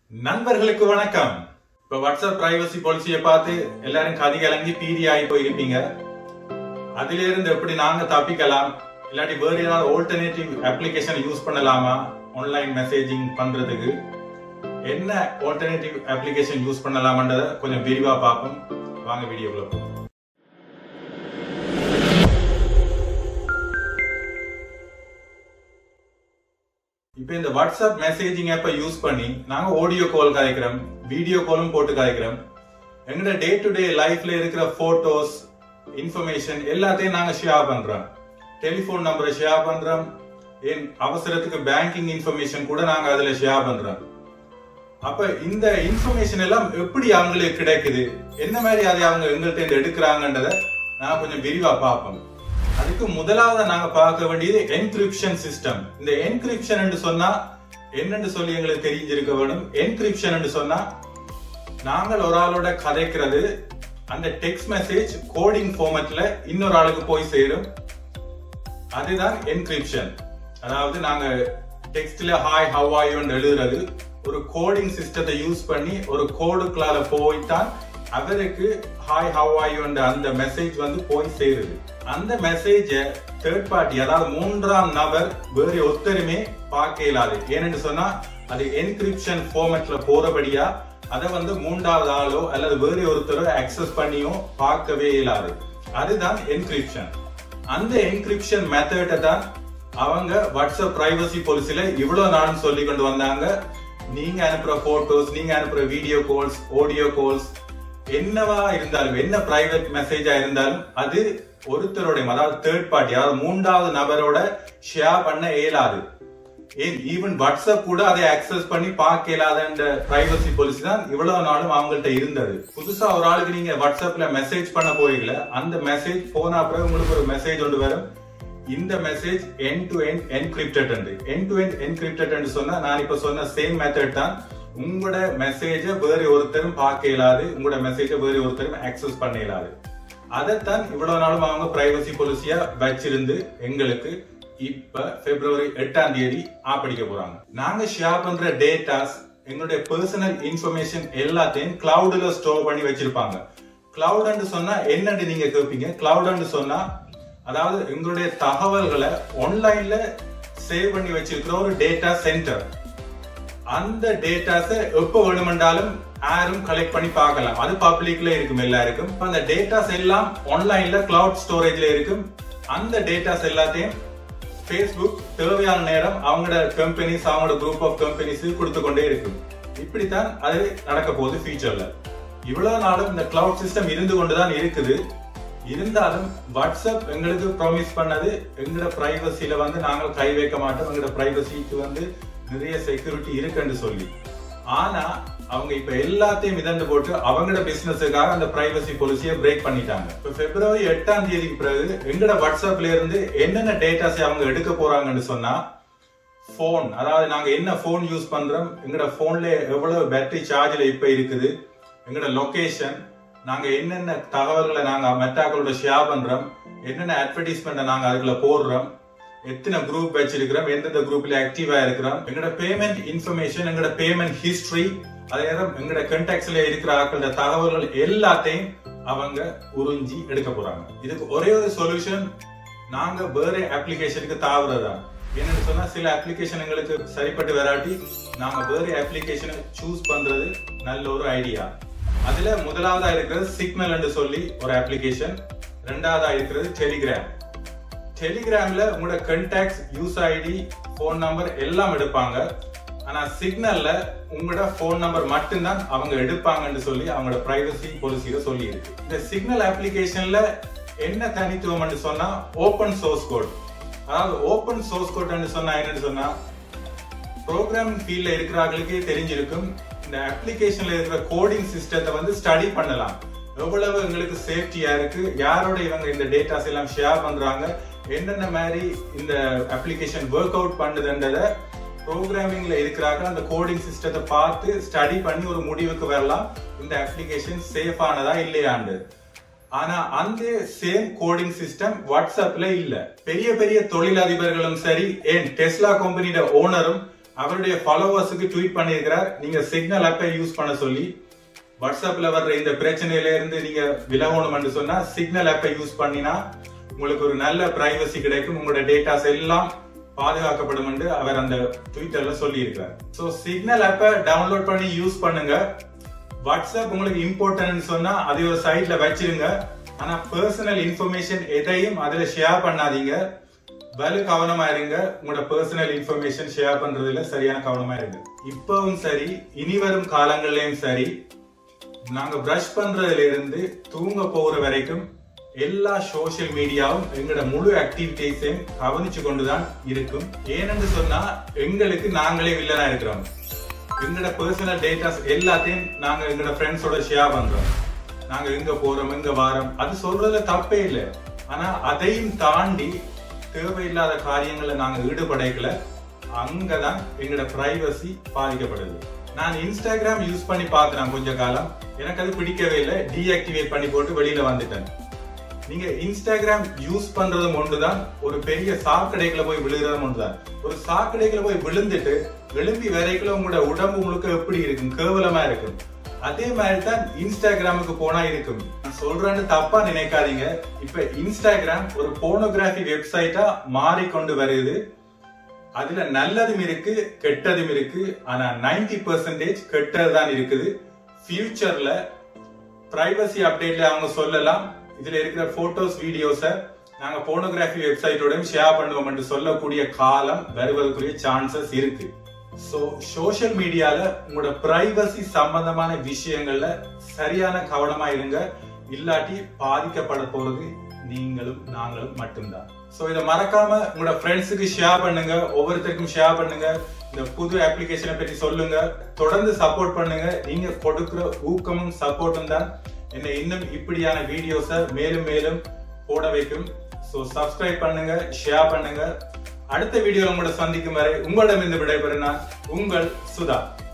நண்பர்களுக்கு வணக்கம் இப்ப வாட்ஸ்அப் பிரைவசி பாலிசியை பார்த்து எல்லாரும் கதி கலங்கி பீதி ஆகி போயிருப்பீங்க அதுல இருந்து எப்படி நாங்க தப்பிக்கலாம் இல்லாட்டி வேற ஏதாவது ஆல்டர்னேட்டிவ் அப்ளிகேஷன் யூஸ் பண்ணலாமா ஆன்லைன் மெசேஜிங் பண்றதுக்கு என்ன ஆல்டர்னேட்டிவ் அப்ளிகேஷன் யூஸ் பண்ணலாம்ன்றத கொஞ்சம் விரிவா பார்ப்போம் வாங்க வீடியோக்குள்ள போவோம் இப்போ இந்த வாட்ஸ்அப் மெசேஜிங் ஆப்பை யூஸ் பண்ணி நாங்க ஆடியோ கால் கதைக்கிறோம் வீடியோ காலும் போட்டு கதைக்கிறோம் எங்களோட டே டு டே லைஃப்ல இருக்கிற போட்டோஸ் இன்ஃபர்மேஷன் எல்லாத்தையும் நாங்க ஷேர் பண்றோம் டெலிபோன் நம்பரை ஷேர் பண்றோம் ஏன் அவசரத்துக்கு பேங்கிங் இன்ஃபர்மேஷன் கூட நாங்க அதுல ஷேர் பண்றோம் அப்ப இந்த இன்ஃபர்மேஷன் எல்லாம் எப்படி அவங்களுக்கு கிடைக்குது என்ன மாதிரி அதை அவங்க எங்கள்கிட்ட இருந்து எடுக்கிறாங்கன்றத நான் கொஞ்சம் விரிவா பார்ப்போம் அதுக்கு முதலாவது நாங்க பார்க்க வேண்டியது என்கிரிப்ஷன் சிஸ்டம் இந்த என்கிரிப்ஷன் என்று சொன்னா என்னன்னு சொல்லி எங்களுக்கு தெரிஞ்சிருக்க வேணும் என்கிரிப்ஷன் என்று சொன்னா நாங்கள் ஒரு ஆளோட கதைக்கிறது அந்த டெக்ஸ்ட் மெசேஜ் கோடிங் ஃபார்மேட்ல இன்னொரு ஆளுக்கு போய் சேரும் அதுதான் என்கிரிப்ஷன் அதாவது நாங்க டெக்ஸ்ட்ல ஹாய் ஹவ் ஆர் யூன்னு எழுதுறது ஒரு கோடிங் சிஸ்டத்தை யூஸ் பண்ணி ஒரு கோடுக்குள்ளால போய்தான் அவருக்கு ஹாய் ஹவ் ஆர் யூ அந்த மெசேஜ் வந்து போய் சேருது அந்த மெசேஜ தேர்ட் பார்ட்டி அதாவது மூன்றாம் நபர் வேற ஒருத்தருமே பார்க்க இயலாது ஏனென்று சொன்னா அது என்கிரிப்ஷன் ஃபார்மேட்ல போறபடியா அதை வந்து மூன்றாவது ஆளோ அல்லது வேற ஒருத்தரோ அக்சஸ் பண்ணியோ பார்க்கவே இயலாது அதுதான் என்கிரிப்ஷன் அந்த என்கிரிப்ஷன் மெத்தடை தான் அவங்க வாட்ஸ்அப் பிரைவசி பாலிசில இவ்வளவு நாளும் சொல்லி கொண்டு வந்தாங்க நீங்க அனுப்புற போட்டோஸ் நீங்க அனுப்புற வீடியோ கால்ஸ் ஆடியோ கால்ஸ் என்னவா இருந்தாலும் என்ன பிரைவேட் மெசேஜா இருந்தாலும் அது ஒருத்தரோட அதாவது தேர்ட் பார்ட்டி அதாவது மூன்றாவது நபரோட ஷேர் பண்ண இயலாது ஏன் ஈவன் வாட்ஸ்அப் கூட அதை அக்சஸ் பண்ணி பார்க்க இயலாத பிரைவசி பாலிசி தான் இவ்வளவு நாளும் அவங்கள்ட்ட இருந்தது புதுசா ஒரு ஆளுக்கு நீங்க வாட்ஸ்அப்ல மெசேஜ் பண்ண போறீங்கள அந்த மெசேஜ் போன பிறகு உங்களுக்கு ஒரு மெசேஜ் ஒன்று வரும் இந்த message end to end encrypted end to end encrypted சொன்னா நான் இப்ப சொன்ன சேம் மெத்தட் தான் உங்களோட மெசேஜ வேற ஒருத்தரும் பார்க்க இயலாது உங்களோட மெசேஜ வேற ஒருத்தரும் அக்சஸ் பண்ண இயலாது அதைத்தான் இவ்வளவு நாளும் அவங்க பிரைவசி பாலிசியா வச்சிருந்து எங்களுக்கு இப்ப பிப்ரவரி எட்டாம் தேதி ஆப்படிக்க போறாங்க நாங்க ஷேர் பண்ற டேட்டாஸ் எங்களுடைய பர்சனல் இன்ஃபர்மேஷன் எல்லாத்தையும் கிளவுட்ல ஸ்டோர் பண்ணி வச்சிருப்பாங்க கிளவுட்னு சொன்னா என்னன்னு நீங்க கேட்பீங்க கிளவுட்னு சொன்னா அதாவது எங்களுடைய தகவல்களை ஆன்லைன்ல சேவ் பண்ணி வச்சிருக்கிற ஒரு டேட்டா சென்டர் அந்த டேட்டாஸ எப்ப வேணுமென்றாலும் யாரும் கலெக்ட் பண்ணி பார்க்கலாம் அது பப்ளிக்ல இருக்கும் எல்லாருக்கும் அந்த டேட்டாஸ் எல்லாம் ஆன்லைன்ல கிளவுட் ஸ்டோரேஜ்ல இருக்கும் அந்த டேட்டாஸ் எல்லாத்தையும் ஃபேஸ்புக் தேவையான நேரம் அவங்களோட கம்பெனிஸ் அவங்களோட குரூப் ஆஃப் கம்பெனிஸ் கொடுத்து கொண்டே இருக்கும் இப்படித்தான் அது நடக்க போகுது ஃபியூச்சர்ல இவ்வளவு நாளும் இந்த கிளவுட் சிஸ்டம் இருந்து கொண்டுதான் இருக்குது இருந்தாலும் வாட்ஸ்அப் எங்களுக்கு ப்ராமிஸ் பண்ணது எங்களோட பிரைவசியில வந்து நாங்கள் கை வைக்க மாட்டோம் எங்களோட பிரைவசிக்கு வந்து நிறைய செக்யூரிட்டி இருக்குன்னு சொல்லி ஆனா அவங்க இப்ப எல்லாத்தையும் மிதந்து போட்டு அவங்களோட பிசினஸுக்காக அந்த பிரைவசி பாலிசியை பிரேக் பண்ணிட்டாங்க இப்ப பிப்ரவரி எட்டாம் தேதிக்கு பிறகு எங்களோட வாட்ஸ்அப்ல இருந்து என்னென்ன டேட்டாஸ் அவங்க எடுக்க போறாங்கன்னு சொன்னா போன் அதாவது நாங்க என்ன போன் யூஸ் பண்றோம் எங்களோட போன்ல எவ்வளவு பேட்டரி சார்ஜ்ல இப்ப இருக்குது எங்களோட லொகேஷன் நாங்க என்னென்ன தகவல்களை நாங்க மெட்டாக்களோட ஷேர் பண்றோம் என்னென்ன அட்வர்டைஸ்மெண்ட் நாங்க அதுக்குள்ள போடுறோம் எத்தனை குரூப் வச்சிருக்கிறோம் எந்தெந்த குரூப்ல ஆக்டிவா இருக்கிறோம் எங்களோட பேமெண்ட் இன்ஃபர்மேஷன் எங்களோட பேமெண்ட் ஹிஸ்டரி அதே நேரம் எங்களோட கண்டாக்ட்ஸ்ல இருக்கிற ஆக்களோட தகவல்கள் எல்லாத்தையும் அவங்க உறிஞ்சி எடுக்க போறாங்க இதுக்கு ஒரே ஒரு சொல்யூஷன் நாங்க வேற அப்ளிகேஷனுக்கு தாவுறதா என்னன்னு சொன்னா சில அப்ளிகேஷன் எங்களுக்கு சரிப்பட்டு வராட்டி நாங்க வேற அப்ளிகேஷனை சூஸ் பண்றது நல்ல ஒரு ஐடியா அதுல முதலாவதா இருக்கிறது சிக்னல் என்று சொல்லி ஒரு அப்ளிகேஷன் ரெண்டாவதா இருக்கிறது டெலிகிராம் டெலிகிராம்ல உங்களோட contacts use ID phone number எல்லாம் எடுப்பாங்க ஆனா சிக்னல்ல உங்களோட போன் நம்பர் மட்டும்தான் அவங்க எடுப்பாங்கன்னு சொல்லி அவங்களோட பிரைவசி பாலிசியில சொல்லி இருக்கு இந்த சிக்னல் அப்ளிகேஷன்ல என்ன தனித்துவம்னு சொன்னா ஓபன் சோர்ஸ் கோட் அதாவது ஓபன் சோர்ஸ் கோட்னு சொன்னா என்னன்னு சொன்னா ப்ரோக்ராமிங் ஃபீல்ட்ல இருக்கிறவங்களுக்கே தெரிஞ்சிருக்கும் இந்த அப்ளிகேஷன்ல இருக்கிற கோடிங் சிஸ்டத்தை வந்து ஸ்டடி பண்ணலாம் எவ்வளவு எங்களுக்கு சேஃப்டியா இருக்கு யாரோட இவங்க இந்த டேட்டாஸ் எல்லாம் ஷேர் பண்றாங்க என்னென்ன மாதிரி இந்த அப்ளிகேஷன் ஒர்க் அவுட் பண்ணுதுன்றத ப்ரோக்ராமிங்ல இருக்கிறாங்க அந்த கோடிங் சிஸ்டத்தை பார்த்து ஸ்டடி பண்ணி ஒரு முடிவுக்கு வரலாம் இந்த அப்ளிகேஷன் சேஃபானதா இல்லையாண்டு ஆனா அந்த சேம் கோடிங் சிஸ்டம் வாட்ஸ்அப்ல இல்ல பெரிய பெரிய தொழிலதிபர்களும் சரி ஏன் டெஸ்லா கம்பெனியோட ஓனரும் அவருடைய ஃபாலோவர்ஸுக்கு ட்வீட் பண்ணியிருக்கிறார் நீங்க சிக்னல் ஆப்பை யூஸ் பண்ண சொல்லி வாட்ஸ்அப்ல வர்ற இந்த பிரச்சனையில இருந்து நீங்க விலகணும்னு சொன்னா சிக்னல் ஆப்பை யூஸ் பண்ணினா உங்களுக்கு ஒரு நல்ல பிரைவசி கிடைக்கும் உங்களோட டேட்டாஸ் எல்லாம் பாதுகாக்கப்படும் என்று அவர் அந்த ட்விட்டர்ல சொல்லி இருக்கிறார் சோ சிக்னல் ஆப்பை டவுன்லோட் பண்ணி யூஸ் பண்ணுங்க வாட்ஸ்அப் உங்களுக்கு இம்பார்ட்டன்ட் சொன்னா அதை ஒரு சைட்ல வச்சிருங்க ஆனா பர்சனல் இன்ஃபர்மேஷன் எதையும் அதுல ஷேர் பண்ணாதீங்க வலு கவனமா இருங்க உங்களோட பர்சனல் இன்ஃபர்மேஷன் ஷேர் பண்றதுல சரியான கவனமா இருங்க இப்பவும் சரி இனி வரும் காலங்கள்லயும் சரி நாங்க பிரஷ் பண்றதுல இருந்து தூங்க போற வரைக்கும் எல்லா சோசியல் மீடியாவும் எங்களோட முழு ஆக்டிவிட்டிஸையும் கவனிச்சு கொண்டுதான் இருக்கும் ஏனென்று சொன்னா எங்களுக்கு நாங்களே வில்லனா இருக்கிறோம் எங்களோட பர்சனல் டேட்டாஸ் எல்லாத்தையும் நாங்க எங்களோட ஃப்ரெண்ட்ஸோட ஷேர் பண்றோம் நாங்க எங்க போறோம் எங்க வாரோம் அது சொல்றதுல தப்பே இல்லை ஆனா அதையும் தாண்டி தேவையில்லாத காரியங்கள்ல நாங்க ஈடுபடைக்கல அங்கதான் எங்களோட பிரைவசி பாதிக்கப்படுது நான் இன்ஸ்டாகிராம் யூஸ் பண்ணி பார்த்தேன் கொஞ்ச காலம் எனக்கு அது பிடிக்கவே இல்லை டீஆக்டிவேட் பண்ணி போட்டு வெளியில வந்துட்டேன் நீங்க இன்ஸ்டாகிராம் யூஸ் பண்றதும் ஒன்றுதான் ஒரு பெரிய சாக்கடைக்குள்ள போய் விழுகிறதும் ஒன்றுதான் ஒரு சாக்கடைக்குள்ள போய் விழுந்துட்டு எழும்பி வரைக்குள்ள உங்களோட உடம்பு முழுக்க எப்படி இருக்கும் கேவலமா இருக்கும் அதே மாதிரி தான் இன்ஸ்டாகிராமுக்கு போனா இருக்கும் நான் சொல்றேன்னு தப்பா நினைக்காதீங்க இப்ப இன்ஸ்டாகிராம் ஒரு போனோகிராஃபி வெப்சைட்டா மாறிக்கொண்டு வருது அதுல நல்லதும் இருக்கு கெட்டதும் இருக்கு ஆனா நைன்டி பர்சன்டேஜ் கெட்டது தான் இருக்குது ஃபியூச்சர்ல பிரைவசி அப்டேட்ல அவங்க சொல்லலாம் இதுல இருக்கிற போட்டோஸ் வீடியோஸ நாங்க போனோகிராஃபி வெப்சைட்டோடையும் ஷேர் பண்ணுவோம் என்று சொல்லக்கூடிய காலம் வருவதற்குரிய சான்சஸ் இருக்கு சோ சோஷியல் மீடியால உங்களோட பிரைவசி சம்பந்தமான விஷயங்கள்ல சரியான கவனமா இருங்க இல்லாட்டி பாதிக்கப்பட போறது நீங்களும் நாங்களும் மட்டும்தான் சோ இதை மறக்காம உங்களோட ஃப்ரெண்ட்ஸுக்கு ஷேர் பண்ணுங்க ஒவ்வொருத்தருக்கும் ஷேர் பண்ணுங்க இந்த புது அப்ளிகேஷனை பற்றி சொல்லுங்க தொடர்ந்து சப்போர்ட் பண்ணுங்க நீங்க கொடுக்கிற ஊக்கமும் சப்போர்ட்டும் தான் என்னை இன்னும் இப்படியான வீடியோஸை மேலும் மேலும் போட வைக்கும் ஸோ சப்ஸ்கிரைப் பண்ணுங்க ஷேர் பண்ணுங்க அடுத்த வீடியோ உங்களோட சந்திக்கும் வரை உங்களிடமிருந்து விடைபெறும் நான் உங்கள் சுதா